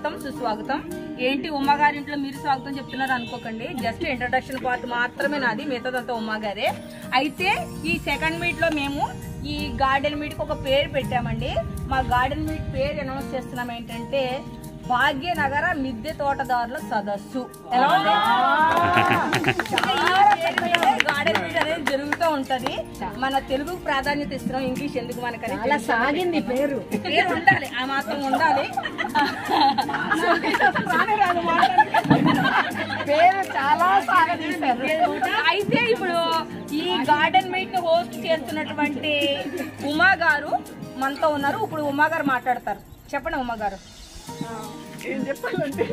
స్వాగతం సుస్వాగతం ఏంటి ఉమ్మగారి ఇంట్లో మీరు స్వాగతం చెప్తున్నారు అనుకోకండి జస్ట్ ఇంట్రడక్షన్ పార్ట్ మాత్రమే నాది మిగతాదంతా ఉమ్మగారే అయితే ఈ సెకండ్ మీట్ లో మేము ఈ గార్డెన్ మీట్ కి ఒక పేరు పెట్టామండి మా గార్డెన్ మీట్ పేరు అనౌన్స్ చేస్తున్నాం ఏంటంటే భాగ్యనగర మిద్దె తోటదారుల సదస్సు ఎలా ఉంది? గార్డెన్ మీట్ అనేది జరుగుతూ ఉంటది మన తెలుగు ప్రాధాన్యత ఇస్తున్నాం ఇంగ్లీష్ ఎందుకు మనకని అలా సాగింది పేరు పేరు ఉండాలి ఆ మాత్రం ఉండాలి పేరు చాలా సాగదీశారు అయితే ఇప్పుడు ఈ గార్డెన్ మీట్ ని హోస్ట్ చేస్తున్నటువంటి ఉమా గారు మనతో ఉన్నారు ఇప్పుడు ఉమా గారు మాట్లాడతారు చెప్పండి ఉమా గారు ఏం చెప్పాలంటే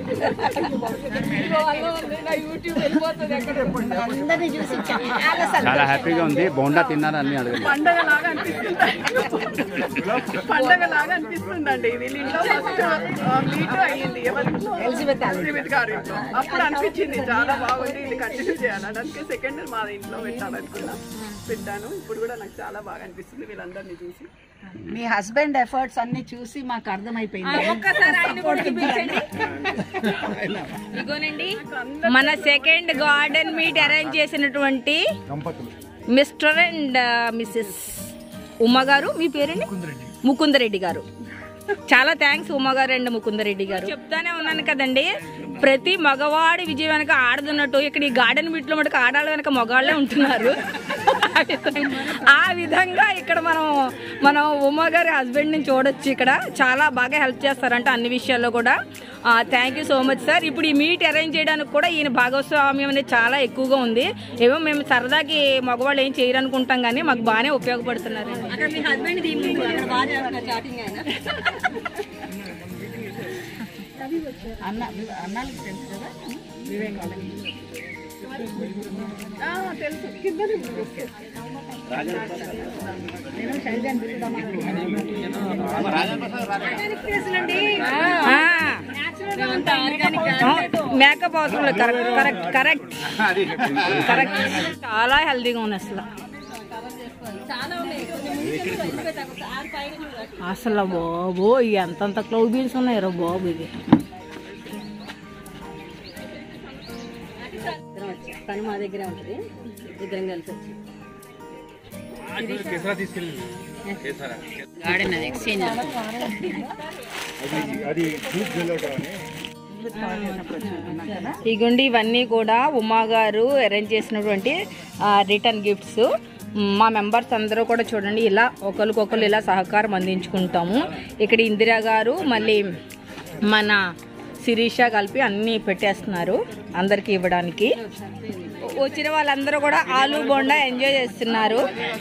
అందరినీ చూసి చాలా చాలా హ్యాపీగా ఉంది బోండా తిన్నారని అడగండి పండగ లాగా అనిపిస్తుంది పండగ లాగా అనిపిస్తుందండి వీళ్ళ ఇంట్లో ఫస్ట్ మీట్ అయ్యింది ఎవరి ఎలిజబెత్ ఆలయ. ఎలిజబెత్ గారి ఇంట్లో అప్పుడు అనిపించింది చాలా బాగుంది ఇది కంటిన్యూ చేయాలని అందుకే సెకండ్ మా ఇంట్లో పెట్టాలనుకున్నా పెట్టాను ఇప్పుడు కూడా నాకు చాలా బాగా అనిపిస్తుంది వీళ్ళందరినీ చూసి మీ హస్బెండ్ ఎఫర్ట్స్ అన్ని చూసి మాకు అర్థమైపోయింది ఒక్కసారి ఆయన కూడా చూపించండి ఇగోనండి మన సెకండ్ గార్డెన్ మీట్ అరేంజ్ చేసినటువంటి మిస్టర్ అండ్ మిస్సెస్ ఉమ్మ గారు మీ పేరండి ముకుందరెడ్డి గారు చాలా థ్యాంక్స్ ఉమ్మగారు అండ్ ముకుందరెడ్డి గారు చెప్తానే ఉన్నాను కదండి ప్రతి మగవాడి విజయం వెనక ఆడదున్నట్టు ఇక్కడ ఈ గార్డెన్ మీట్ లో మటుకు ఆడాళ్ళ వెనక మగవాళ్ళే ఉంటున్నారు ఆ విధంగా ఇక్కడ మనం మనం ఉమ్మ గారి హస్బెండ్ ని చూడొచ్చు ఇక్కడ చాలా బాగా హెల్ప్ చేస్తారంట అన్ని విషయాల్లో కూడా thank you so much sir ఇప్పుడు ఈ మీట్ అరేంజ్ చేయడానికి కూడా ఈయన భాగస్వామ్యం అనేది చాలా ఎక్కువగా ఉంది ఏమో మేము సరదాకి మగవాళ్ళు ఏం చేయరు అనుకుంటాం కానీ మాకు బాగానే ఉపయోగపడుతున్నారు అక్కడ మీ హస్బెండ్ అన్న అన్నాళ్ళకి తెలుసు కదా వివేక్ వాళ్ళకి ఆ, తెలుసు కిందనే ఉంది. నేను శైలజాన్ని పిలుద్దామా? మేకప్ అవసరం లేదు కరెక్ట్ కరెక్ట్ కరెక్ట్ కరెక్ట్ చాలా హెల్దీగా ఉంది అసలు అసలు బాబు ఎంతంత క్లౌ బీన్స్ ఉన్నాయో బాబు ఇది తను మా దగ్గర ఉంటుంది ఇద్దరం కలిసి వచ్చి గార్డెన్ అది ఎక్స్చేంజ్ ఇగోండి ఇవన్నీ కూడా ఉమా గారు అరేంజ్ చేసినటువంటి రిటర్న్ గిఫ్ట్స్ మా మెంబర్స్ అందరూ కూడా చూడండి ఇలా ఒకరికొకరు ఇలా సహకారం అందించుకుంటాము ఇక్కడ ఇందిరా గారు మళ్ళీ మన శిరీష కలిపి అన్నీ పెట్టేస్తున్నారు అందరికీ ఇవ్వడానికి వచ్చిన వాళ్ళందరూ కూడా ఆలు బోండా ఎంజాయ్ చేస్తున్నారు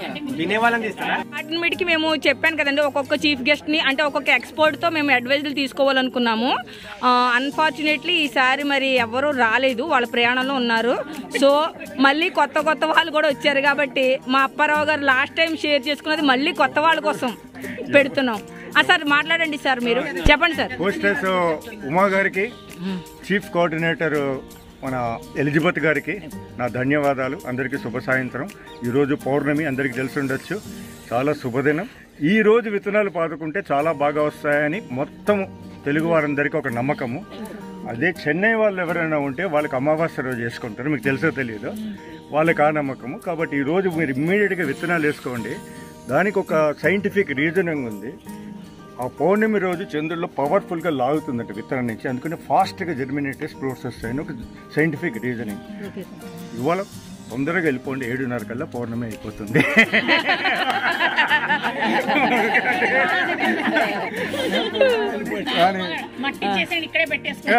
వాటికి మేము చెప్పాను కదండి ఒక్కొక్క చీఫ్ గెస్ట్ ని అంటే ఒక్కొక్క ఎక్స్పర్ట్ తో మేము అడ్వైజులు తీసుకోవాలనుకున్నాము అన్ఫార్చునేట్లీ ఈసారి మరి ఎవరు రాలేదు వాళ్ళ ప్రయాణంలో ఉన్నారు సో మళ్ళీ కొత్త కొత్త వాళ్ళు కూడా వచ్చారు కాబట్టి మా అప్పారావు గారు లాస్ట్ టైం షేర్ చేసుకున్నది మళ్ళీ కొత్త వాళ్ళ కోసం పెడుతున్నాం ఆ సార్ మాట్లాడండి సార్ మీరు చెప్పండి సార్ హోస్టెస్ ఉమా గారికి చీఫ్ కోఆర్డినేటర్ మన ఎలిజబెత్ గారికి నా ధన్యవాదాలు అందరికీ శుభ సాయంత్రం ఈరోజు పౌర్ణమి అందరికీ తెలిసి ఉండొచ్చు చాలా శుభదినం ఈ రోజు విత్తనాలు పాదుకుంటే చాలా బాగా వస్తాయని మొత్తం తెలుగు వారందరికీ ఒక నమ్మకము అదే చెన్నై వాళ్ళు ఎవరైనా ఉంటే వాళ్ళకి అమావాస్య రోజు చేసుకుంటారు మీకు తెలుసో తెలియదు వాళ్ళకి ఆ నమ్మకము కాబట్టి ఈ రోజు మీరు ఇమ్మీడియట్గా విత్తనాలు వేసుకోండి దానికి ఒక సైంటిఫిక్ రీజనింగ్ ఉంది ఆ పౌర్ణమి రోజు చంద్రుల్లో పవర్ఫుల్గా లాగుతుందట విత్తనం నుంచి అందుకని ఫాస్ట్గా జర్మినేటెస్ ఫ్రూట్స్ వస్తాయని ఒక సైంటిఫిక్ రీజనింగ్ ఇవాళ తొందరగా వెళ్ళిపోండి ఏడున్నర కల్లా పౌర్ణమి అయిపోతుంది కానీ ఇక్కడే పెట్టేసుకో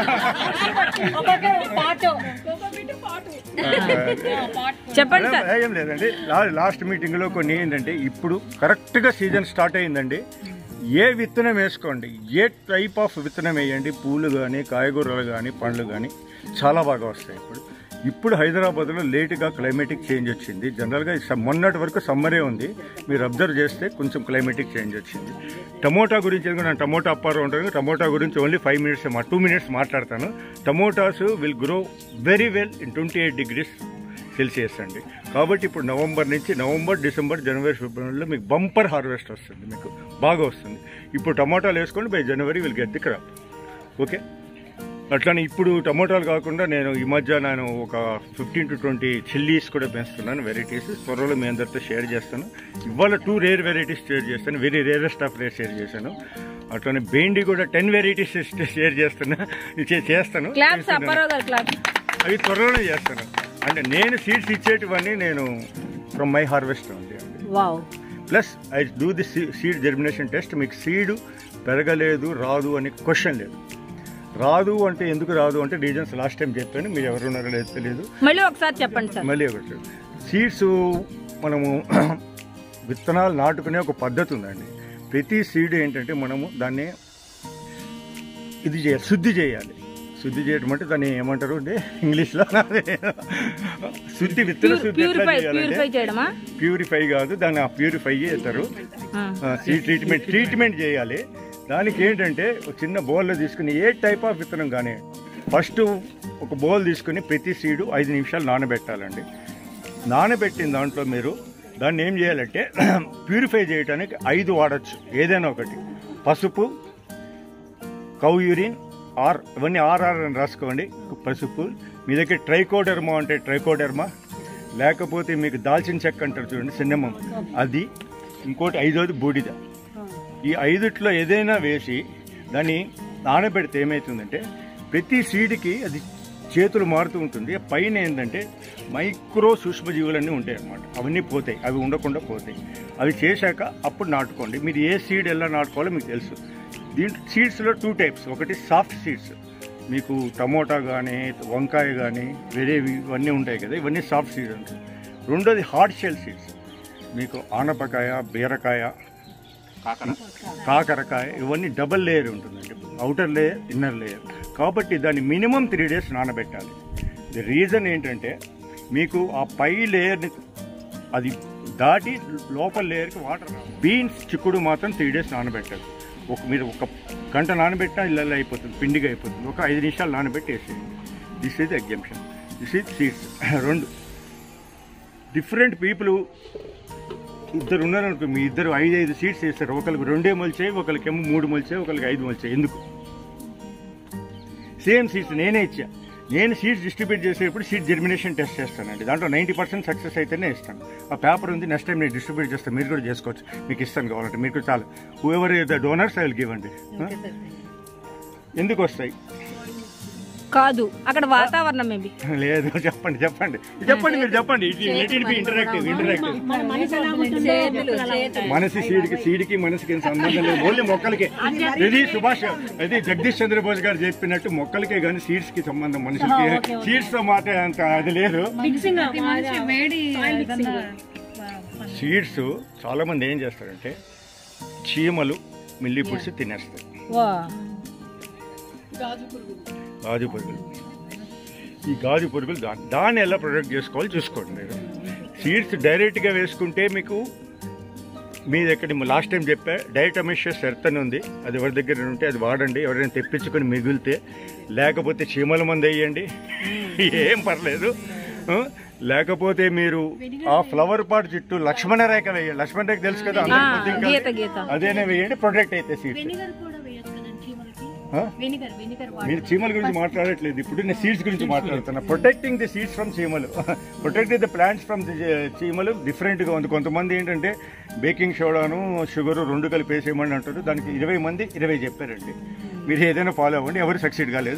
చెప్పండి సార్ ఏం లేదండి లా- లాస్ట్ మీటింగ్ లో కొన్ని ఏంటంటే ఇప్పుడు కరెక్ట్ గా సీజన్ స్టార్ట్ అయిందండి ఏ విత్తనం వేసుకోండి ఏ టైప్ ఆఫ్ విత్తనం వేయండి పూలు కానీ కాయగూరలు కానీ పండ్లు కానీ చాలా బాగా వస్తాయి ఇప్పుడు ఇప్పుడు హైదరాబాద్లో లేటుగా క్లైమేటిక్ చేంజ్ వచ్చింది జనరల్గా ఈ సమ్- మొన్నటి వరకు సమ్మరే ఉంది మీరు అబ్జర్వ్ చేస్తే కొంచెం క్లైమేటిక్ చేంజ్ వచ్చింది టమోటా గురించి ఎందుకంటే నేను టమోటా అప్పారు ఉంటాను టమోటా గురించి only five minutes two minutes మాట్లాడతాను tomatoes will grow very well in twenty eight degrees celsius అండి కాబట్టి ఇప్పుడు నవంబర్ నుంచి నవంబర్ డిసెంబర్ జనవరి ఫిబ్రవరిలో మీకు బంపర్ హార్వెస్ట్ వస్తుంది మీకు బాగా వస్తుంది ఇప్పుడు టమాటాలు వేసుకోండి by January will get the crop okay అట్లానే ఇప్పుడు టమోటాలు కాకుండా నేను ఈ మధ్య నేను ఒక ఫిఫ్టీన్ టు ట్వంటీ చిల్లీస్ కూడా పెంచుతున్నాను వెరైటీస్ త్వరలో మీ అందరితో షేర్ చేస్తాను ఇవాళ టూ రేర్ వెరైటీస్ షేర్ చేస్తాను very rarest of rare share చేశాను అట్లానే బెండి కూడా టెన్ వెరైటీస్ షేర్ చేస్తున్నా చే- చేస్తాను క్లాప్స్ అప్పారావు గారు క్లాప్స్ అవి త్వరలోనే చేస్తాను అంటే నేను సీడ్స్ ఇచ్చేటివన్నీ నేను ఫ్రమ్ మై హార్వెస్ట్ ఉంది wow plus I do the seed germination test మీకు సీడ్ పెరగలేదు రాదు అనే క్వశ్చన్ లేదు రాదు అంటే ఎందుకు రాదు అంటే రీజన్స్ లాస్ట్ టైం చెప్పాను మీరు ఎవరు ఉన్నారో లేదు తెలియదు మళ్ళీ ఒకసారి చెప్పండి సార్ మళ్ళీ ఒకటి సీడ్స్ మనము విత్తనాలు నాటుకునే ఒక పద్ధతి ఉందండి ప్రతి సీడ్ ఏంటంటే మనము దాన్ని ఇది చేయాలి శుద్ధి చేయాలి శుద్ధి చేయడం అంటే దాన్ని ఏమంటారు అంటే ఇంగ్లీష్లో శుద్ధి విత్తన శుద్ధి ఎట్లా ప్యూరిఫై చేయాలంటే ప్యూరిఫై చేయడమా ప్యూరిఫై కాదు దాన్ని ఆ ప్యూరిఫై చేస్తారు ఆ. సీ ట్రీట్మెంట్ ట్రీట్మెంట్ చేయాలి దానికి ఏంటంటే ఒక చిన్న బౌల్లో తీసుకుని ఏ టైప్ ఆఫ్ విత్తనం కానీ ఫస్ట్ ఒక బౌల్ తీసుకుని ప్రతి సీడు ఐదు నిమిషాలు నానబెట్టాలండి నానబెట్టిన దాంట్లో మీరు దాన్ని ఏం చేయాలంటే ప్యూరిఫై చేయడానికి ఐదు వాడచ్చు ఏదైనా ఒకటి పసుపు కౌ యూరిన్ ఆర్ ఇవన్నీ ఆర్ఆర్ అని రాసుకోండి పసుపు మీ దగ్గర ట్రైకోడర్మా అంటే ట్రైకోడర్మా లేకపోతే మీకు దాల్చిన చెక్క అంటారు చూడండి సిన్నమం అది ఇంకోటి ఐదోది బూడిద ఈ ఐదుట్లో ఏదైనా వేసి దాన్ని నానబెడితే ఏమవుతుందంటే ప్రతి సీడ్కి అది చేతులు మారుతూ ఉంటుంది పైన ఏంటంటే మైక్రో సూక్ష్మజీవులన్నీ ఉంటాయి అన్నమాట అవన్నీ పోతాయి అవి ఉండకుండా పోతాయి అవి చేశాక అప్పుడు నాటుకోండి మీరు ఏ సీడ్ ఎలా నాటుకోవాలో మీకు తెలుసు దీంట్లో సీడ్స్లో టూ టైప్స్ ఒకటి సాఫ్ట్ సీడ్స్ మీకు టమోటా కానీ వంకాయ కానీ వేరేవి ఇవన్నీ ఉంటాయి కదా ఇవన్నీ సాఫ్ట్ సీడ్స్ ఉంటాయి రెండోది హార్డ్ షెల్ సీడ్స్ మీకు ఆనపకాయ బీరకాయ కాకరకాయ ఇవన్నీ డబల్ లేయర్ ఉంటుందండి అవుటర్ లేయర్ ఇన్నర్ లేయర్ కాబట్టి దాన్ని మినిమం త్రీ డేస్ నానబెట్టాలి ది రీజన్ ఏంటంటే మీకు ఆ పై లేయర్ని అది దాటి లోపల లేయర్కి వాటర్ బీన్స్ చిక్కుడు మాత్రం త్రీ డేస్ నానబెట్టాలి ఒక మీరు ఒక గంట నానబెట్టినా ఇళ్ళల్లో అయిపోతుంది పిండిగా అయిపోతుంది ఒక ఐదు నిమిషాలు నానబెట్టి వేసేయండి this is exemption this is seeds రెండు డిఫరెంట్ పీపుల్ ఇద్దరు ఉన్నారనుకో మీ ఇద్దరు ఐదు ఐదు సీట్స్ వేస్తారు ఒకరికి రెండే మొలిచాయి ఒకరికేమో మూడు మొలిచాయి ఒకరికి ఐదు మొలిచాయి ఎందుకు సేమ్ సీట్స్ నేనే ఇచ్చా నేను సీట్స్ డిస్ట్రిబ్యూట్ చేసేటప్పుడు సీట్ జెర్మినేషన్ టెస్ట్ చేస్తానండి దాంట్లో నైంటీ పర్సెంట్ సక్సెస్ అయితేనే ఇస్తాను ఆ పేపర్ ఉంది నెక్స్ట్ టైం నేను డిస్ట్రిబ్యూట్ చేస్తాను మీరు కూడా చేసుకోవచ్చు మీకు ఇస్తాను కావాలంటే మీరు కూడా చాలు whoever the donors I will give అండి ఎందుకు వస్తాయి కాదు అక్కడ వాతావరణం మేబీ లేదు చెప్పండి చెప్పండి చెప్పండి మీరు చెప్పండి ఇట్ బి ఇంటరాక్టివ్ ఇంటరాక్టివ్ మనసి సీడికి సీడికి మనసుకి సంబంధం లేదు ఓన్లీ మొక్కలకి ఇది సుభాష్ ఇది జగదీష్ చంద్రబోస్ గారు చెప్పినట్టు మొక్కలకే కానీ సీడ్స్ కి సంబంధం మనుషులకి సీడ్స్ తో మాట అంత అది లేదు సీడ్స్ చాలా మంది ఏం చేస్తారంటే చీమలు మిల్లి పుడిచి తినేస్తాయి వా గాజు పురుగులు ఈ గాజు పురుగులు దా దాన్ని ఎలా ప్రొడక్ట్ చేసుకోవాలి చూసుకోండి మీరు సీడ్స్ డైరెక్ట్గా వేసుకుంటే మీకు మీ దగ్గర లాస్ట్ టైం చెప్పా డైటమిషియస్ ఎర్త్ అని ఉంది అది ఎవరి దగ్గర ఉంటే అది వాడండి ఎవరైనా తెప్పించుకొని మిగిలితే లేకపోతే చీమల మంది వేయండి ఏం పర్లేదు ఆ? లేకపోతే మీరు ఆ ఫ్లవర్ పాట్ చుట్టూ లక్ష్మణ రేఖ వేయండి లక్ష్మణ రేఖ తెలుసు కదా అందరికీ ఆ, కొద్దిగా గీత గీత అదేనే వేయండి ప్రొటెక్ట్ అయితే సీడ్స్ మీరు చీమల గురించి మాట్లాడట్లేదు ఇప్పుడు నేను సీడ్స్ గురించి మాట్లాడుతున్నా ప్రొటెక్టింగ్ ది సీడ్స్ ఫ్రమ్ చీమలు protecting the plants from the చీమలు డిఫరెంట్గా ఉంది కొంతమంది ఏంటంటే బేకింగ్ సోడాను షుగర్ రెండు కలిపి వేసేయమని అంటారు దానికి ఇరవై మంది ఇరవై చెప్పారండి మీరు ఏదైనా ఫాలో అవ్వండి ఎవరు సక్సీడ్ కాలేదు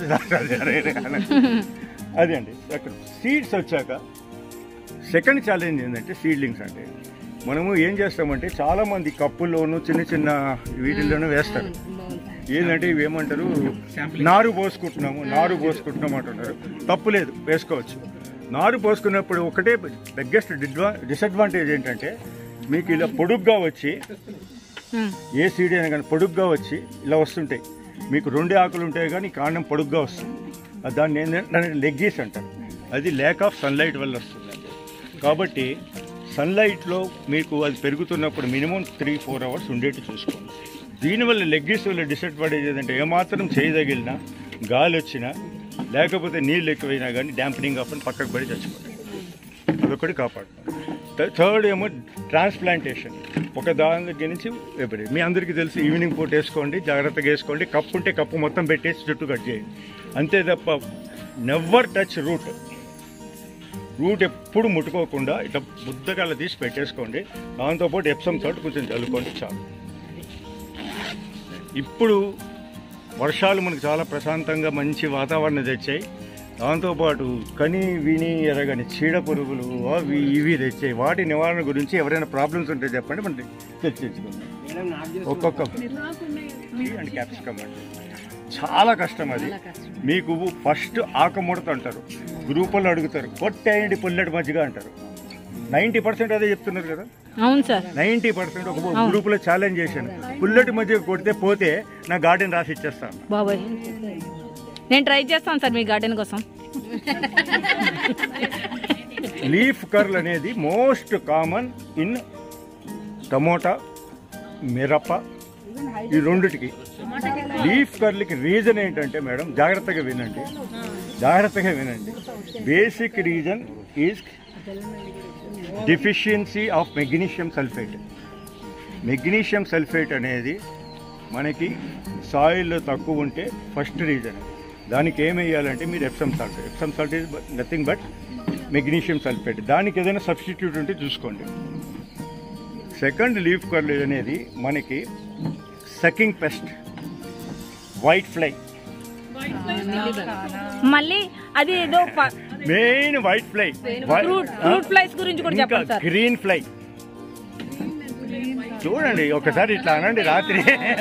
అదే అండి అక్కడ సీడ్స్ వచ్చాక సెకండ్ ఛాలెంజ్ ఏంటంటే సీడ్లింగ్స్ అంటే మనము ఏం చేస్తామంటే చాలా మంది కప్పుల్లోను చిన్న చిన్న వీటిల్లోనూ వేస్తారు ఏంటంటే ఇవి ఏమంటారు నారు పోసుకుంటున్నాము నారు పోసుకుంటున్నాం అంటున్నారు తప్పు లేదు వేసుకోవచ్చు నారు పోసుకున్నప్పుడు ఒకటే బిగ్గెస్ట్ డిడ్వా డిసడ్వాంటేజ్ ఏంటంటే మీకు ఇలా పొడుగ్గా వచ్చి ఉమ్. ఏ సీడ్ అయినా కానీ పొడుగ్గా వచ్చి ఇలా వస్తుంటాయి మీకు రెండు ఆకులు ఉంటాయి కానీ కాండం పొడుగ్గా వస్తుంది అది దాన్ని ఏంటంటే లెగ్గీస్ అంటారు అది ల్యాక్ ఆఫ్ సన్లైట్ వల్ల వస్తుంది కాబట్టి సన్లైట్లో మీకు అది పెరుగుతున్నప్పుడు మినిమం త్రీ ఫోర్ అవర్స్ ఉండేట్టు చూసుకోండి దీనివల్ల లెగ్గీస్ వల్ల డిసడ్వాంటేజ్ ఏంటంటే ఏమాత్రం చేయదగిలినా గాలి వచ్చినా లేకపోతే నీళ్ళు ఎక్కువైనా కానీ డ్యాంపనింగ్ ఆఫ్ అని పక్కకు పడి చచ్చిపోతాయి అదొకటి కాపాడుతుంది థర్డ్ ఏమో ట్రాన్స్ప్లాంటేషన్ ఒక దాని దగ్గర నుంచి ఎప్పుడు మీ అందరికీ తెలుసు ఈవినింగ్ పూట వేసుకోండి జాగ్రత్తగా వేసుకోండి కప్పు ఉంటే కప్పు మొత్తం పెట్టేసి చుట్టూ కట్ చేయండి అంతే తప్ప నెవర్ టచ్ రూట్ రూట్ ఎప్పుడు ముట్టుకోకుండా ఇట్లా ముద్దగాల తీసి పెట్టేసుకోండి దాంతోపాటు ఎప్సమ్ తోటి కొంచెం చల్లుకోండి చాలు ఇప్పుడు వర్షాలు మనకు చాలా ప్రశాంతంగా మంచి వాతావరణం తెచ్చాయి దాంతోపాటు కని విని ఎరగని చీడ పురుగులు అవి ఇవి తెచ్చాయి వాటి నివారణ గురించి ఎవరైనా ప్రాబ్లమ్స్ ఉంటే చెప్పండి మనం చర్చించుకుందాం ఒక్కొక్క అండ్ క్యాప్సికమ్ అండి చాలా కష్టం అది మీకు ఫస్ట్ ఆకముడత అంటారు గ్రూపుల్లో అడుగుతారు కొట్టేయండి పుల్లటి మజ్జిగ అంటారు నైంటీ పర్సెంట్ అదే చెప్తున్నారు కదా అవును సార్ నైంటీ పర్సెంట్ ఒక గ్రూపులో ఛాలెంజ్ చేశాను పుల్లటి మధ్య కొడితే పోతే నా గార్డెన్ రాసి ఇచ్చేస్తాను బాబాయ్ నేను ట్రై చేస్తాను సార్ మీ గార్డెన్ కోసం లీఫ్ కర్ల్ అనేది మోస్ట్ కామన్ ఇన్ టమోటా మిరప ఈ రెండిటికి లీఫ్ కర్ల్కి రీజన్ ఏంటంటే మేడం జాగ్రత్తగా వినండి జాగ్రత్తగా వినండి basic reason is deficiency of magnesium sulphate magnesium sulphate అనేది మనకి సాయిల్లో తక్కువ ఉంటే ఫస్ట్ రీజన్ దానికి ఏం వేయాలంటే మీరు Epsom salt Epsom salt is nothing but magnesium sulphate దానికి ఏదైనా సబ్స్టిట్యూట్ ఉంటే చూసుకోండి సెకండ్ లీఫ్ కర్ల్ అనేది మనకి సకింగ్ పెస్ట్ వైట్ ఫ్లై మళ్ళీ అది ఏదో main white fly fruit fruit flies గురించి కూడా ఇంకా చెప్పండి సార్ గ్రీన్ ఫ్లై చూడండి ఒకసారి ఇట్లా అనండి రాత్రి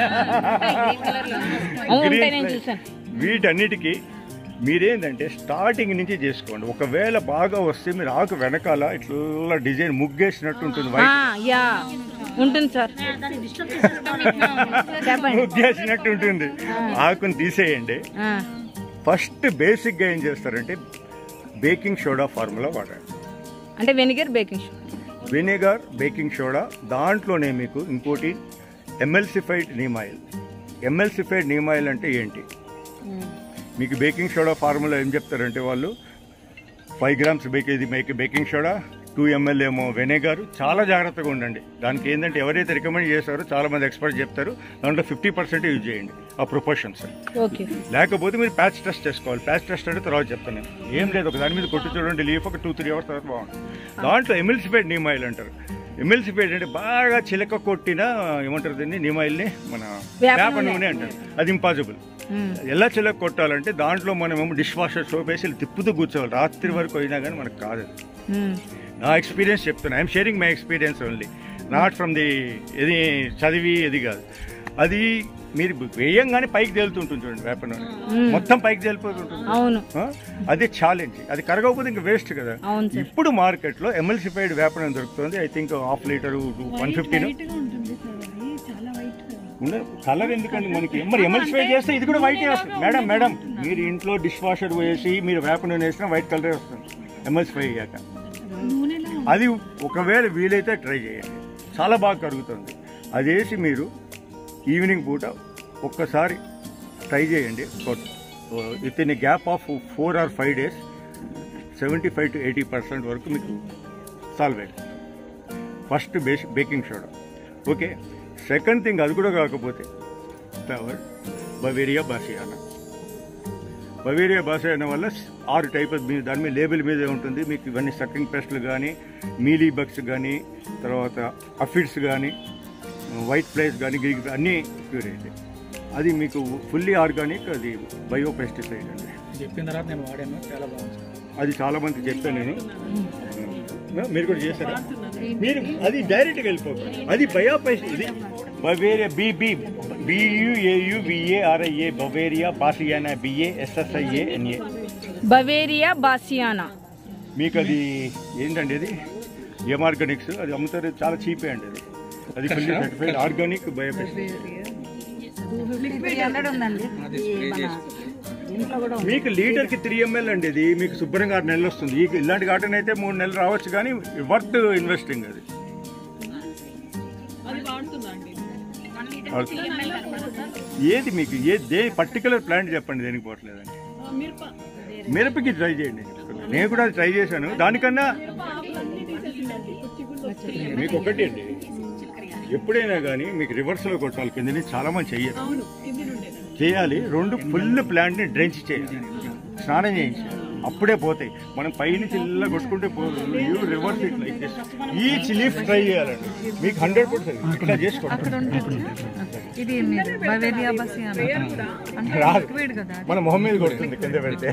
అవును, Green ఉంటాయి, నేను fly. చూసాను. వీటన్నిటికీ మీరేంటంటే స్టార్టింగ్ నుంచి చేసుకోండి ఒకవేళ బాగా వస్తే మీరు ఆకు వెనకాల ఇట్లా డిజైన్ ముగ్గేసినట్టు ఉంటుంది ఆ, వైట్ యా ఉంటుంది సార్ చెప్పండి ముగ్గేసినట్టు ఉంటుంది ఆకుని తీసేయండి ఆ, ఫస్ట్ బేసిక్గా ఏం చేస్తారంటే బేకింగ్ సోడా ఫార్ములా వాడండి అంటే vinegar baking show vinegar baking soda దాంట్లోనే మీకు ఇంకోటి emulsified neem oil emulsified neem oil అంటే ఏంటి మీకు బేకింగ్ సోడా ఫార్ములా ఏం చెప్తారంటే వాళ్ళు ఫైవ్ గ్రామ్స్ బేక్ ఇది make baking soda two ML ఏమో వెనిగర్ చాలా జాగ్రత్తగా ఉండండి దానికి ఏంటంటే ఎవరైతే రికమెండ్ చేస్తారో చాలా మంది ఎక్స్పర్ట్ చెప్తారు దాంట్లో ఫిఫ్టీ పర్సెంట్ యూజ్ చేయండి ఆ ప్రొపోర్షన్స్ ఓకే లేకపోతే మీరు ప్యాచ్ టెస్ట్ చేసుకోవాలి ప్యాచ్ టెస్ట్ అంటే తర్వాత చెప్తాను నేను ఏం లేదు ఒక దాని మీద కొట్టి చూడండి లీఫ్ ఒక టూ త్రీ అవర్స్ తర్వాత బాగుంటుంది దాంట్లో ఎమిల్సిఫైడ్ నీమ్ ఆయిల్ అంటారు ఎమిల్సిఫైడ్ అంటే బాగా చిలక కొట్టిన ఏమంటారు దీన్ని నీమ్ ఆయిల్ని మన వేప వేప నూనె. నూనె అంటారు అది ఇంపాసిబుల్ ఎలా చిలక కొట్టాలంటే దాంట్లో మనం ఏమో డిష్ వాషర్ సోప్ వేసి ఇలా తిప్పుతూ కూర్చోవాలి రాత్రి వరకు అయినా కానీ మనకు కాదు అది. నా ఎక్స్పీరియన్స్ చెప్తున్నా I'm sharing my experience only not from the ఇది చదివి ఇది కాదు అది మీరు వేయంగానే పైకి తేలుతుంటుంది చూడండి వేప నూనె మొత్తం పైకి తేలిపోతుంటుంది అవును ఆ? అది ఛాలెంజ్ అది కరగకపోతే ఇంకా వేస్ట్ కదా అవును సార్ ఇప్పుడు మార్కెట్లో ఎమ్ఎల్సిఫైడ్ వేప నూనె దొరుకుతుంది I think half litre one fifteen colour ఎందుకండి మనకి మరి ఎమ్ఎల్సిఫై చేస్తే ఇది కూడా వైట్ వస్తుంది మేడం మేడం మీరు ఇంట్లో డిష్ వాషర్ వేసి మీరు వేప నూనె వేసినా వైట్ కలరే వస్తుంది ఎమ్ఎల్సిఫై అయ్యాక అది ఒకవేళ వీలైతే ట్రై చేయండి చాలా బాగా కరుగుతుంది అది వేసి మీరు ఈవినింగ్ పూట ఒక్కసారి ట్రై చేయండి within gap of four or five days seventy five to eighty percent వరకు మీకు సాల్వ్ అయింది first base baking soda okay second thing అది కూడా కాకపోతే flower Beauveria bassiana Beauveria bassiana వల్ల ఆరు టైప్ మీ దాని మీద లేబుల్ మీదే ఉంటుంది మీకు ఇవన్నీ సక్కింగ్ పెస్ట్లు కానీ మీలీ బగ్స్ కానీ తర్వాత అఫిడ్స్ కానీ వైట్ ఫ్లైస్ కానీ గ్రీక్ అన్నీ క్యూర్ అయితే అది మీకు ఫుల్లీ ఆర్గానిక్ అది బయో పెస్టిసైడ్ అండి చెప్పిన తర్వాత నేను వాడాను చాలా బాగుంది అది చాలా మంది చెప్పాను నేను మీరు కూడా చేశారా మీరు అది డైరెక్ట్గా వెళ్ళిపోతారు అది బయోపైస్ ఇది Beauveria B B B U A U V A R I A Beauveria bassiana B A S S I A N A Beauveria bassiana మీకు అది ఏంటండి అది ఎం ఆర్గానిక్స్ అది అమ్ముతారు చాలా చీపే అండి అది అది fully certified organic biopest hundred ఉందండి ఈ మన దీంట్లో కూడా ఉంది. మీకు లీటర్ కి త్రీ ఎంఎల్ అండి ఇది మీకు శుభ్రంగా ఆరు నెలలు వస్తుంది ఈ- ఇలాంటి గార్డెన్ అయితే మూడు నెలలు రావచ్చు కానీ వర్త్ ఇన్వెస్టింగ్ అది ఏది మీకు ఏ దే పర్టికులర్ ప్లాంట్ చెప్పండి దేనికి పోవట్లేదండి మిరపకి ట్రై చేయండి నేను కూడా అది ట్రై చేశాను దానికన్నా మీకు ఒకటి అండి ఎప్పుడైనా కానీ మీకు రివర్స్ లో కొట్టాలి కింద నుంచి చాలా మంది చెయ్యరు చేయాలి రెండు ఫుల్ ప్లాంట్ ని డ్రెంచ్ చేయాలి స్నానం చేయించాలి అప్పుడే పోతాయి మనం పైనుంచి ఇలా కొట్టుకుంటే పోదు you reverse it like this each leaf try చేయాలండి మీకు హండ్రెడ్ పర్సెంట్ ఇట్లా చేసుకోండి ఇది మీరు బవేరియా బస్ రాదు మన మొహం మీద కొడుతుంది కింద పెడితే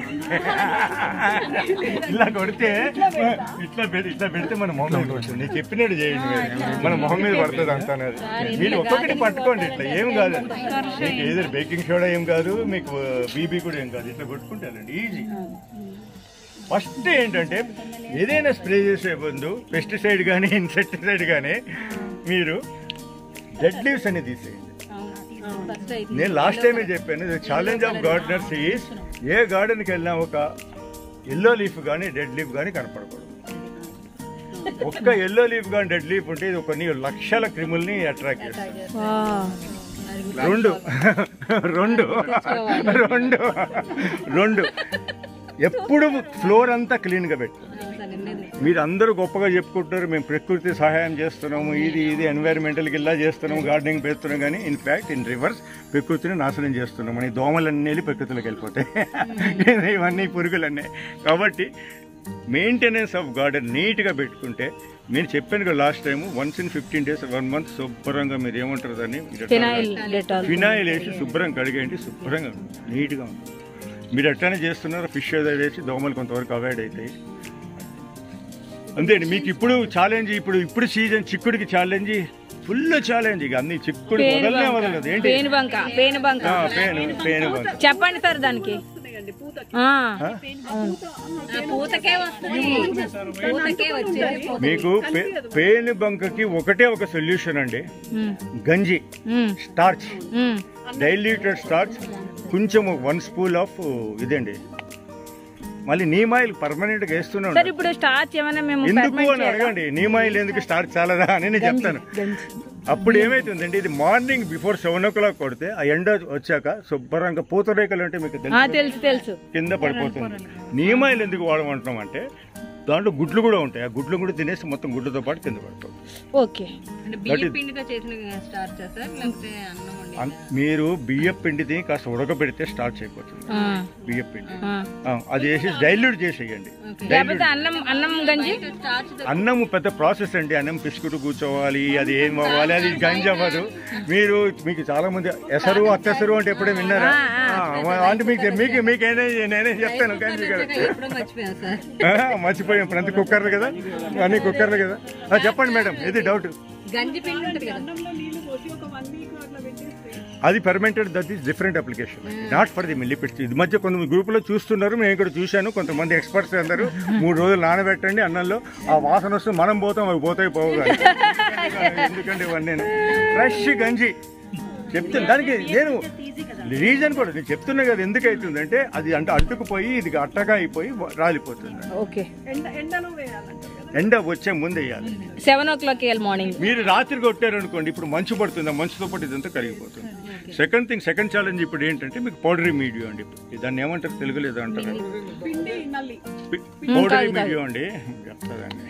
ఇలా కొడితే ఇట్లా పెడి- ఇట్లా పెడితే మన మొహం మీద కొడుతుంది నేను చెప్పినట్టు చేయండి మీరు. మన మొహం మీద పడుతుంది అంతా మీరు ఒక్కొక్కటి పట్టుకోండి ఇట్లా ఏం కాదు మీకు ఏదో బేకింగ్ సోడా ఏం కాదు మీకు బీబీ కూడా ఏం కాదు ఇట్లా కొట్టుకుంటారండి ఈజీ ఫస్ట్ ఏంటంటే ఏదైనా స్ప్రే చేసే ముందు పెస్టిసైడ్ కానీ ఇన్సెక్టిసైడ్ కానీ మీరు డెడ్ లీవ్స్ అనేది తీసేయండి ఫస్ట్ అయితే నేను లాస్ట్ టైమే చెప్పాను challenge of gardeners is a గార్డెన్కి వెళ్ళినా ఒక ఎల్లో లీఫ్ కానీ డెడ్ లీఫ్ కానీ కనపడకూడదు ఒక్క ఎల్లో లీఫ్ కానీ డెడ్ లీఫ్ ఉంటే ఇది కొన్ని లక్షల క్రిముల్ని అట్రాక్ట్ చేస్తుంది రెండు రెండు రెండు రెండు ఎప్పుడు ఫ్లోర్ అంతా క్లీన్గా పెట్టు మీరు అందరూ గొప్పగా చెప్పుకుంటారు మేము ప్రకృతి సహాయం చేస్తున్నాము ఇది ఇది ఎన్వైరన్మెంటల్కి ఇలా చేస్తున్నాము గార్డెనింగ్ పెడుతున్నాం కానీ ఇన్ఫ్యాక్ట్ ఇన్ రివర్స్ ప్రకృతిని నాశనం చేస్తున్నాం మన ఈ దోమలన్నీ వెళ్ళి ప్రకృతిలోకి వెళ్ళిపోతాయి ఇవన్నీ పురుగులన్నీ కాబట్టి మెయింటెనెన్స్ ఆఫ్ గార్డెన్ నీట్గా పెట్టుకుంటే నేను చెప్పాను కదా last time once in fifteen days one month శుభ్రంగా మీరు ఏమంటారు దాన్ని ఫినాయిల్ డెటాల్ ఫినాయిల్ వేసి శుభ్రం కడిగేయండి శుభ్రంగా నీట్గా ఉంటుంది మీరు ఎట్లానే చేస్తున్నారు ఫిష్ ఏదో వేసి దోమలు కొంతవరకు అవాయిడ్ అవుతాయి అంతే అండి మీకు ఇప్పుడు ఛాలెంజ్ ఇప్పుడు ఇప్పుడు సీజన్ చిక్కుడికి ఛాలెంజ్ ఫుల్ ఛాలెంజ్ ఇక అన్ని చిక్కుడు వదలనే వదలదు ఏంటి పేను బంక పేను బంక ఆ, పేను పేను బంక చెప్పండి సార్ దానికి ఆ, పూతకే వస్తుంది పూతకే వచ్చేది మీకు పే- పేను బంకకి ఒకటే ఒక సొల్యూషన్ అండి ఉమ్, గంజి um, starch um. Diluted starch కొంచెం వన్ స్పూన్ ఆఫ్ ఇదండి మళ్ళీ నీమాయిల్ పర్మనెంట్ గా వేస్తూనే సార్ ఉంటారు ఇప్పుడు స్టార్చ్ ఏమైనా మేము ఎందుకు ferment అని చేయాలా? అడగండి నీమాయిల్ ఎందుకు స్టార్ట్ చాలదా అని నేను చెప్తాను అప్పుడు ఏమైతుందండి ఇది morning before seven o'clock కొడితే ఆ ఎండ వచ్చాక శుభ్రంగా పూతరేకలు అంటే మీకు ఆ, తెలుసు తెలుసు తెలుసు కింద పడిపోతుంది నీమాయిల్ ఎందుకు వాడమంటున్నాం అంటే దాంట్లో గుడ్లు కూడా ఉంటాయి ఆ గుడ్లు కూడా తినేసి మొత్తం గుడ్లతో పాటు కింద పడిపోతుంది ఓకే అంటే బియ్య పిండితో చేసిన స్టార్ట్ చేస్తారు లేకపోతే అన్నం వండి అన్- మీరు బియ్యం పిండిని కాస్త ఉడకబెడితే స్టార్ట్ అయిపోతుంది ఆ, బియ్యం పిండి ఆ. ఆ, అది వేసి డైల్యూట్ చేసేయండి లేకపోతే అన్నం అన్నం గంజి స్టార్చ్ అన్నం పెద్ద ప్రాసెస్ అండి అన్నం పిసుకుడు కూర్చోవాలి అది ఏం అవ్వాలి అది గంజి అవ్వదు మీరు మీకు చాలా మంది ఎసరు అత్తెసరు అంటే ఎప్పుడే విన్నారా ఆ, అంటే మీకు మీకు మీకేనే నేనే చెప్తాను గంజి కదా ఎప్పుడో మర్చిపోయాను సార్ ఆ, మర్చిపోయాం ఇప్పుడు అంత కుక్కర్లు కదా అన్ని కుక్కర్లు కదా ఆ, చెప్పండి మేడం ఇది డౌట్ గంజి పిండి ఉంటుంది కదా అన్నంలో నీళ్లు పోసి ఒక వన్ వీక్ అట్లా పెట్టేస్తే అది పర్మనెంటెడ్ that is different application not for the millipedes ఇది మధ్య కొంత గ్రూపులో చూస్తున్నారు నేను ఇక్కడ చూశాను కొంతమంది ఎక్స్పర్ట్స్ అందరూ మూడు రోజులు నానబెట్టండి అన్నంలో ఆ వాసన వస్తే మనం పోతాం అవి పోతాయి పోవు కానీ. ఎందుకంటే ఇవన్నీ ఫ్రెష్ గంజి చెప్తాను దానికి నేను రీజన్ కూడా నేను చెప్తున్నా కదా ఎందుకు అవుతుందంటే అది అంటే అంటుకుపోయి ఇది అట్టగా అయిపోయి రాలిపోతుంది ఓకే ఎండ ఎండలో వేయాలంటారు కదా ఎండ వచ్చే ముందు వేయాలి సెవెన్ ఓ క్లాక్ వేయాలి మార్నింగ్ మీరు రాత్రి కొట్టారు అనుకోండి ఇప్పుడు మంచు పడుతుంది ఆ మంచుతో పాటు ఇదంతా కరిగిపోతుంది సెకండ్ థింగ్ సెకండ్ ఛాలెంజ్ ఇప్పుడు ఏంటంటే మీకు పౌడరీ మీడియం అండి దాన్ని ఏమంటారు తెలుగులో ఏదో అంటారు పిండి నల్లి పౌడరీ మీడియం అండి చెప్తాదండి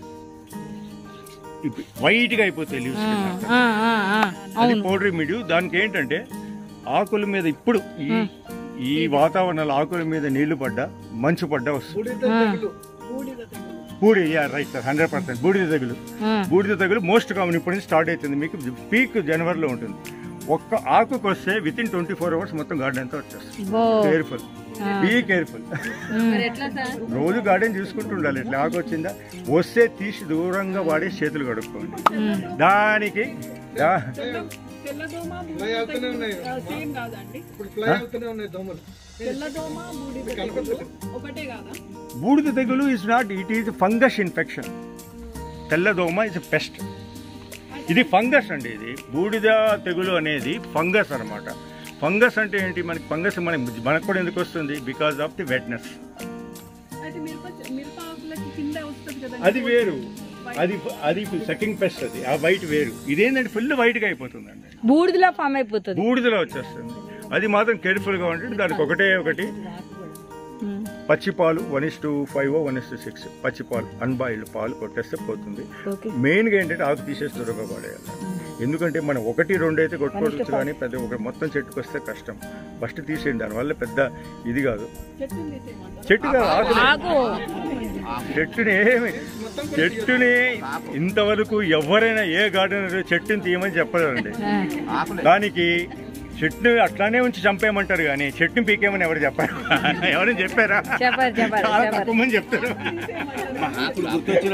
వైట్ గా అయిపోతాయి లీవ్స్ అది పౌడరీ మీడియం దానికి ఏంటంటే ఆకుల మీద ఇప్పుడు ఈ ఈ వాతావరణంలో ఆకుల మీద నీళ్లు పడ్డా మంచు పడ్డా వస్తుంది బూడి yeah right sir hundred percent బూడిద తెగులు బూడిద తెగులు మోస్ట్ కామన్ ఇప్పటి నుంచి స్టార్ట్ అవుతుంది మీకు పీక్ జనవరిలో ఉంటుంది ఒక్క ఆకుకు వస్తే within twenty four hours మొత్తం గార్డెన్ అంతా వచ్చేస్తుంది కేర్ఫుల్ బీ కేర్ఫుల్ మరి ఎట్లా సార్ రోజు గార్డెన్ చూసుకుంటూ ఉండాలి ఇట్లా ఆకు వచ్చిందా వస్తే తీసి దూరంగా వాడి చేతులు కడుక్కోండి దానికి దా- తెల్లదోమ సేమ్ కాదండి తెల్లదోమ బూడిద తెగులు ఒకటే కాదా బూడిద తెగులు is not it is fungus infection తెల్లదోమ ఇస్ పెస్ట్ ఇది ఫంగస్ అండి ఇది బూడిద తెగులు అనేది ఫంగస్ అన్నమాట ఫంగస్ అంటే ఏంటి మనకి ఫంగస్ మనకి మనకు కూడా ఎందుకు వస్తుంది బికాస్ ఆఫ్ ది వెట్నెస్ అయితే మిరప మిరప ఆకులకి కింద వస్తుంది కదా అది వేరు అది అది సెకండ్ పెస్ట్ అది ఆ వైట్ వేరు ఇదేంటంటే ఫుల్ వైట్గా అయిపోతుందండి బూడిదలో ఫామ్ అయిపోతుంది బూడిదలో వచ్చేస్తుంది అది మాత్రం కేర్ఫుల్గా ఉంటుంది దానికి ఒకటే ఒకటి పచ్చి పాలు one is to five one is to six పచ్చి పాలు అన్బాయిల్డ్ పాలు కొట్టేస్తే పోతుంది ఓకే మెయిన్గా ఏంటంటే ఆకు తీసేసి దూరంగా పడేయాలి ఎందుకంటే మనం ఒకటి రెండు అయితే కొట్టుకోవచ్చు కానీ పెద్ద ఒక మొత్తం చెట్టుకు వస్తే కష్టం ఫస్ట్ తీసేయండి దానివల్ల పెద్ద ఇది కాదు చెట్టు కాదు ఆకులు. ఆకు చెట్టుని ఏమి చెట్టుని ఇంతవరకు ఎవరైనా ఏ గార్డెనర్ చెట్టుని తీయమని చెప్పలేదండి దానికి చెట్టుని అట్లానే ఉంచి చంపేయమంటారు కానీ చెట్టుని పీకేమని ఎవరు చెప్పారు ఎవరైనా చెప్పారా చెప్పారు చెప్పారు చాలా చెప్పారు తక్కువ మంది చెప్తారు ఆకులు గుర్తొచ్చిన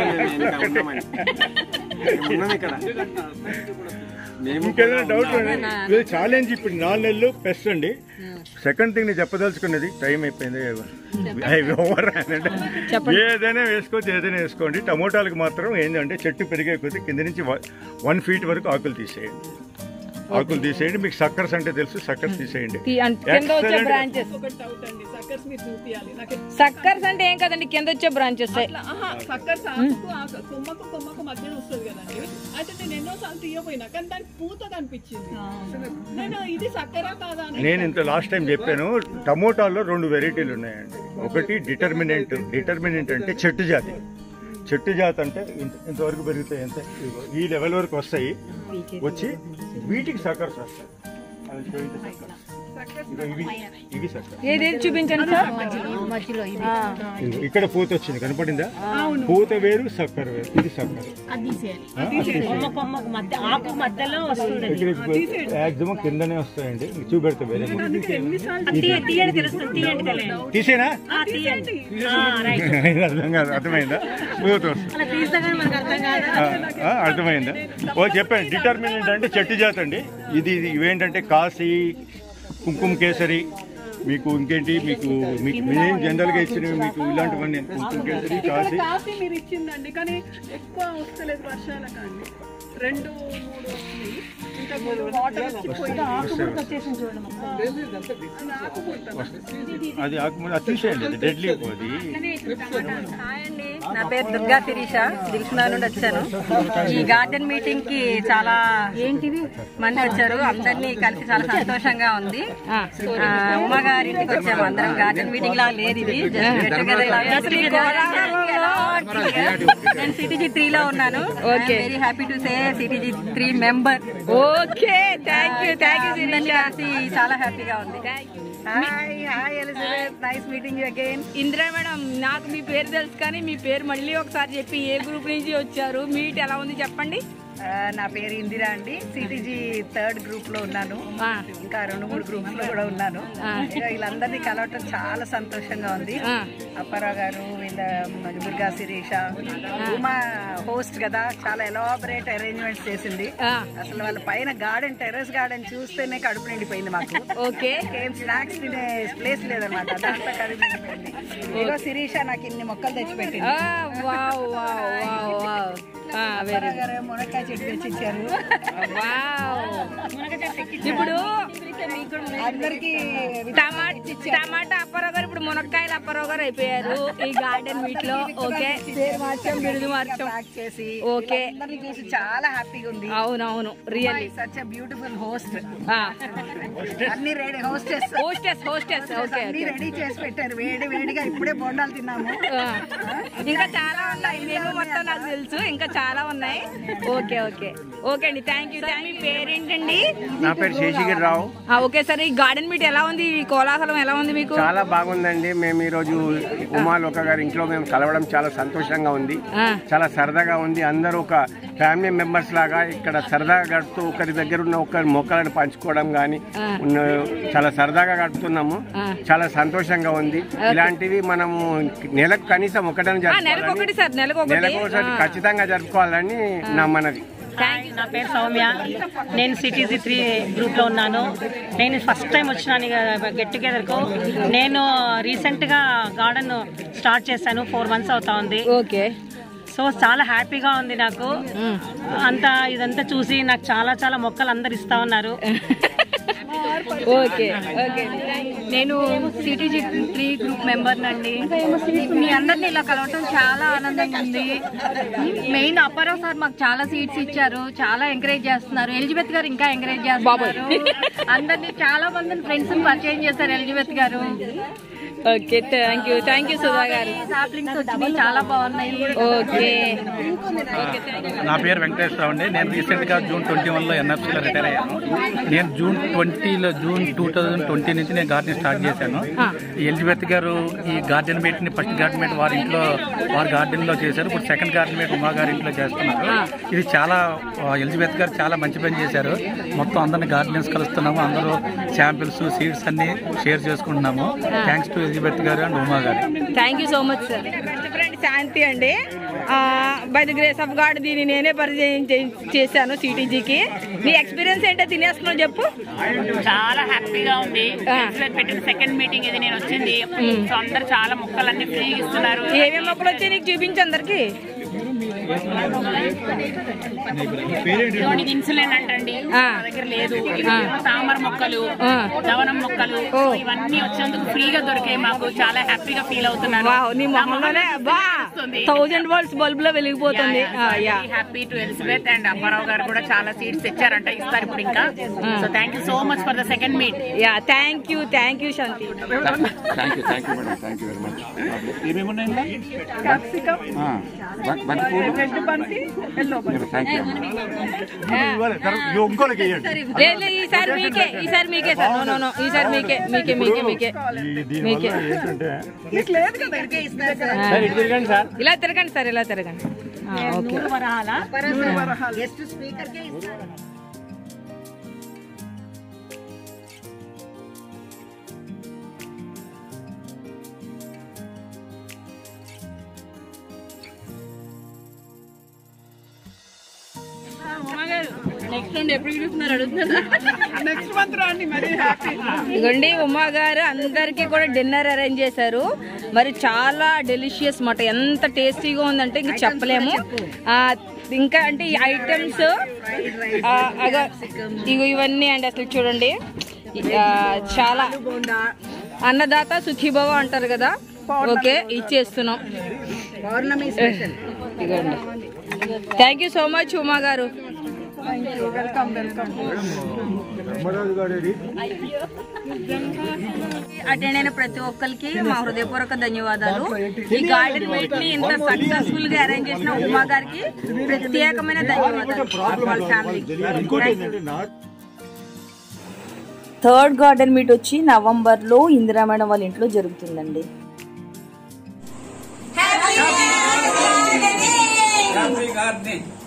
ఉన్నాం ఇక్కడ మేము ఇంకేదైనా డౌట్ ఇది ఛాలెంజ్ ఇప్పుడు నాలుగు నెలలు పెస్ట్ అండి సెకండ్ థింగ్ నేను చెప్పదలుచుకున్నది టైం అయిపోయింది ఓవర్ ఏదైనా వేసుకోవచ్చు ఏదైనా వేసుకోండి టమోటాలకు మాత్రం ఏంటంటే చెట్టు పెరిగే కొద్దీ కింద నుంచి వన్ ఫీట్ వరకు ఆకులు తీసేయండి ఆకులు తీసేయండి మీకు సక్కర్స్ అంటే తెలుసు సక్కర్స్ తీసేయండి తీ- అంటే కింద వచ్చే Excellent. బ్రాంచెస్ ఒక డౌట్ అండి సక్కర్స్ మీరు చూపించాలి నాకు సక్కర్స్ అంటే ఏం కదండి కింద వచ్చే బ్రాంచెస్ అట్లా ఆహా సక్కర్స్ ఆకుకు ఆకు కొమ్మకు కొమ్మకు మధ్యన వస్తుంది కదండి అయితే నేను ఎన్నోసార్లు తీయపోయినా కానీ దానికి పూత కనిపించింది నేను ఇది సక్కరా కాదా అని నేను ఇంత లాస్ట్ టైం చెప్పాను టమోటాల్లో రెండు వెరైటీలు ఉన్నాయండి ఒకటి డిటర్మినెంట్ డిటర్మినెంట్ అంటే చెట్టు జాతి చెట్టు జాతి అంటే ఇంత- ఇంతవరకు పెరుగుతాయి ఎంత ఇదిగో ఈ లెవెల్ వరకు వస్తాయి వచ్చి వీటికి సక్కర్స్ వస్తాయి అది చూడండి suckers. ఇదిగో ఇవి ఇవి సక్కర్స్ ఏదేది చూపించండి సార్ ఇదిగో ఇక్కడ పూత వచ్చింది కనపడిందా పూత వేరు సక్కర్ వేరు ఇది సక్కర్ ఆకు మధ్యలో వస్తుంది ఇక్కడ మాక్సిమం కిందనే వస్తాయండి మీకు చూపెడతా వేరే తీయండి తెలుస్తుంది తీయండి తెలియదు తీసేనా తీయండి ఇది అర్థం కాదు అర్థమైందా పూత వస్తుంది అలా తీస్తే కానీ మనకు అర్థం కాదు ఆ, ఆ, అర్థమైందా ఓ చెప్పండి డిటర్మినెంట్ అంటే చెట్టు జాతి అండి ఇది ఇది ఇవేంటంటే కాశీ కుంకుమ కేసరి మీకు ఇంకేంటి మీకు మీకు నేను జనరల్గా ఇచ్చినవి మీకు ఇలాంటివన్నీ కుంకుమ కేసరి కాశీ కాఫీ మీరు ఇచ్చిందండి కానీ ఎక్కువ వస్తలేదు వర్షాల కానీ రెండు మూడు వస్తుంది ఇంకా వాటర్ వచ్చిపోయింది అది ఆకుమూల అది తీసేయండి అది డెడ్లీ అది హాయ్ అండి నా పేరు దుర్గా శిరీష దిల్సునా నుండి వచ్చాను ఈ గార్డెన్ మీటింగ్ కి చాలా ఏంటివి మంది వచ్చారు అందరినీ కలిసి చాలా సంతోషంగా ఉంది ఆ, ఉమా గారి ఇంటికి వచ్చాము అందరం గార్డెన్ మీటింగ్ లా లేదు ఇది Just get together లాగా. నేను సిటీజీ త్రీ లో ఉన్నాను Okay. Very happy to say C T G three member okay thank you thank you కలిసి చాలా హ్యాపీగా ఉంది hi hi Elizabeth nice meeting you again Indira madam నాకు మీ పేరు తెలుసు కానీ మీ పేరు మళ్ళీ ఒకసారి చెప్పి ఏ గ్రూప్ నుంచి వచ్చారు మీట్ ఎలా ఉంది చెప్పండి ఆ, నా పేరు ఇందిరా అండి సిటీజీ థర్డ్ గ్రూప్ లో ఉన్నాను ఆ. ఇంకా రెండు మూడు గ్రూప్స్ లో కూడా ఉన్నాను ఇక వీళ్ళందరినీ కలవటం చాలా సంతోషంగా ఉంది ఆ. అప్పారావు గారు వీళ్ళ మన దుర్గా శిరీష ఉమా హోస్ట్ కదా చాలా ఎలాబరేట్ అరేంజ్మెంట్స్ చేసింది ఆ. అసలు వాళ్ళ పైన గార్డెన్ టెర్రస్ గార్డెన్ చూస్తేనే కడుపు నిండిపోయింది మాకు ఓకే ఏం స్నాక్స్ తినే ప్లేస్ లేదనమాట దాంతో కడుపు నిండిపోయింది ఇగో శిరీష నాకు ఇన్ని మొక్కలు తెచ్చిపెట్టింది wow wow wow wow very Apparao garu మునక్కాయ చెట్టు తెచ్చి ఇచ్చారు వావ్ ఇప్పుడు అందరికి టమాటా టమాటా అప్పారావు గారు ఇప్పుడు మునక్కాయలు అప్పారావు గారు అయిపోయారు ఈ గార్డెన్ మీట్ లో ఓకే బిరుదు మార్చం ప్యాక్ చేసి ఓకే అందరిని చూసి చాలా హ్యాపీగా ఉంది అవునవును రియల్లీ సచ్ బ్యూటిఫుల్ హోస్ట్ ఆ అన్ని ready hostess hostess hostess okay అన్ని రెడీ చేసి పెట్టారు వేడి వేడిగా ఇప్పుడే బొండాలు తిన్నాము ఇంకా చాలా ఉన్నాయి నేను మొత్తం నాకు తెలుసు ఇంకా చాలా ఉన్నాయి ఓకే ఓకే ఓకే అండి థ్యాంక్ యూ థ్యాంక్ యూ పేరేంటండి నా పేరు శేషగిరి రావు ఆ, ఓకే సార్ ఈ గార్డెన్ మీట్ ఎలా ఉంది ఈ కోలాహలం ఎలా ఉంది మీకు చాలా బాగుందండి మేము ఈరోజు ఉమాలోక గారి ఇంట్లో మేము కలవడం చాలా సంతోషంగా ఉంది ఆ. చాలా సరదాగా ఉంది అందరూ ఒక ఫ్యామిలీ మెంబర్స్ లాగా ఇక్కడ సరదాగా గడుపుతూ ఒకరి దగ్గర ఉన్న ఒకరి మొక్కలను పంచుకోవడం కానీ ఉన్న చాలా సరదాగా గడుపుతున్నాము చాలా సంతోషంగా ఉంది ఇలాంటివి మనము నెలకు కనీసం ఒకటని ఆ, నెలకు ఒకటి జరుపుకోవాలని సార్ నెలకు ఒకటి నెలకు ఒకసారి ఖచ్చితంగా జరుపుకోవాలని నా మనది థ్యాంక్ నా పేరు సౌమ్య నేను సిటీజీ త్రీ గ్రూప్లో ఉన్నాను నేను ఫస్ట్ టైం వచ్చినాను గెట్ టుగెదర్కు నేను రీసెంట్గా గార్డెన్ స్టార్ట్ చేశాను ఫోర్ మంత్స్ అవుతా ఉంది ఓకే సో చాలా హ్యాపీగా ఉంది నాకు అంతా ఇదంతా చూసి నాకు చాలా చాలా మొక్కలు అందరు ఇస్తా ఉన్నారు ఓకే ఓకే నేను సిటీజీ త్రీ గ్రూప్ మెంబర్ నండి మీ అందరినీ ఇలా కలవటం చాలా ఆనందంగా ఉంది మెయిన్ అప్పారావు సార్ మాకు చాలా సీట్స్ ఇచ్చారు చాలా ఎంకరేజ్ చేస్తున్నారు ఎలిజబెత్ గారు ఇంకా ఎంకరేజ్ చేస్తున్నారు అందరినీ చాలా మందిని ఫ్రెండ్స్ పరిచయం చేశారు Elizabeth garu okay thank you thank you Sudha garu saplings వచ్చినాయి చాలా బాగున్నాయి ఓకే నా పేరు వెంకటేశ్వరరావు అండి నేను రీసెంట్గా జూన్ ట్వంటీ వన్లో ఎన్ఎఫ్సీలో రిటైర్ అయ్యాను నేను జూన్ ట్వంటీలో జూన్ టూ థౌజండ్ ట్వంటీ నుంచి నేను గార్డెన్ స్టార్ట్ చేశాను ఈ ఎలిజబెత్ గారు ఈ గార్డెన్ మీట్ని ఫస్ట్ గార్డెన్ మీట్ వారి ఇంట్లో వారి గార్డెన్లో చేశారు ఇప్పుడు సెకండ్ గార్డెన్ మీట్ ఉమా గారి ఇంట్లో చేస్తున్నారు ఇది చాలా ఆ, ఎలిజబెత్ గారు చాలా మంచి పని చేశారు మొత్తం అందరిని గార్డెన్స్ కలుస్తున్నాము అందరూ శాంపిల్స్ సీడ్స్ అన్ని షేర్ చేసుకుంటున్నాము thanks to Elizabeth garu and Uma garu thank you so much sir friend Shanti అండి by the grace of God దీన్ని నేనే పరిచయం చే- చేశాను సిటీజీకి నీ ఎక్స్పీరియన్స్ ఏంటో తినేస్తున్నావు చెప్పు చాలా హ్యాపీగా ఉంది ఆ. ఎలిజబెత్ పెట్టిన సెకండ్ మీటింగ్ ఇది నేను వచ్చింది సో అందరు చాలా మొక్కలన్నీ ఫ్రీ ఇస్తున్నారు ఏమేమి మొక్కలు వచ్చాయి నీకు చూపించు అందరికి ఇదిగోండి, ఇది ఇన్సులిన్ అంటండి ఆ. నా దగ్గర లేదు ఇది తామర మొక్కలు ఆ. దవనం మొక్కలు ఓ. సో ఇవన్నీ వచ్చినందుకు ఫ్రీగా దొరికాయి మాకు చాలా హ్యాపీగా ఫీల్ అవుతున్నాను వావ్ నీ మొహంలోనే బా థౌజండ్ వోల్ట్స్ బల్బ్ లో వెలిగిపోతుంది yeah happy to Elizabeth and Apparao garu కూడా చాలా సీట్స్ తెచ్చారంట ఇస్తారు ఇప్పుడు ఇంకా so thank you so much for the second meet yeah thank you thank you Shanti thank you thank you madam thank you very much ఏమేమి ఉన్నాయి బంతి పూలు థ్యాంక్ యూ ఇంకోలకి వేయండి లేదు లేదు, ఈసారి మీకే ఈసారి మీకే సార్ నో నో నో ఈసారి మీకే మీకే మీకే మీకే ఈ దీనివల్ల ఏంటంటే ఇలా తిరగండి సార్ ఇలా తిరగండి ఆ, ఓకే నెక్స్ట్ రౌండ్ ఎప్పుడు పిలుస్తున్నారు అడుగుతున్నారు నెక్స్ట్ మంత్ రండి మరి హ్యాపీ ఇదిగోండి ఉమా గారు అందరికీ కూడా డిన్నర్ అరేంజ్ చేశారు మరి చాలా డెలిషియస్ మాట ఎంత టేస్టీగా ఉందంటే ఇంక చెప్పలేము ఆ, ఇంకా అంటే ఈ ఐటమ్స్ ఇగో ఇవన్నీ అండి అసలు చూడండి ఆ, చాలా అన్నదాత సుఖీభవ అంటారు కదా ఓకే ఇచ్చేస్తున్నాం ఇదిగోండి thank you so much Uma garu Dharmaraju గారి అటెండ్ అయిన ప్రతి ఒక్కరికి మా హృదయపూర్వక ధన్యవాదాలు ఈ గార్డెన్ మీట్ ని ఇంత సక్సెస్ఫుల్ గా అరేంజ్ చేసిన ఉమా గారికి ప్రత్యేకమైన ధన్యవాదాలు వాళ్ళ ఫ్యామిలీకి ఇంకోటి ఏంటంటే నా థర్డ్ గార్డెన్ మీట్ వచ్చి నవంబర్లో ఇందిరా మేడం వాళ్ళ ఇంట్లో జరుగుతుందండి హ్యాపీ గార్డెనింగ్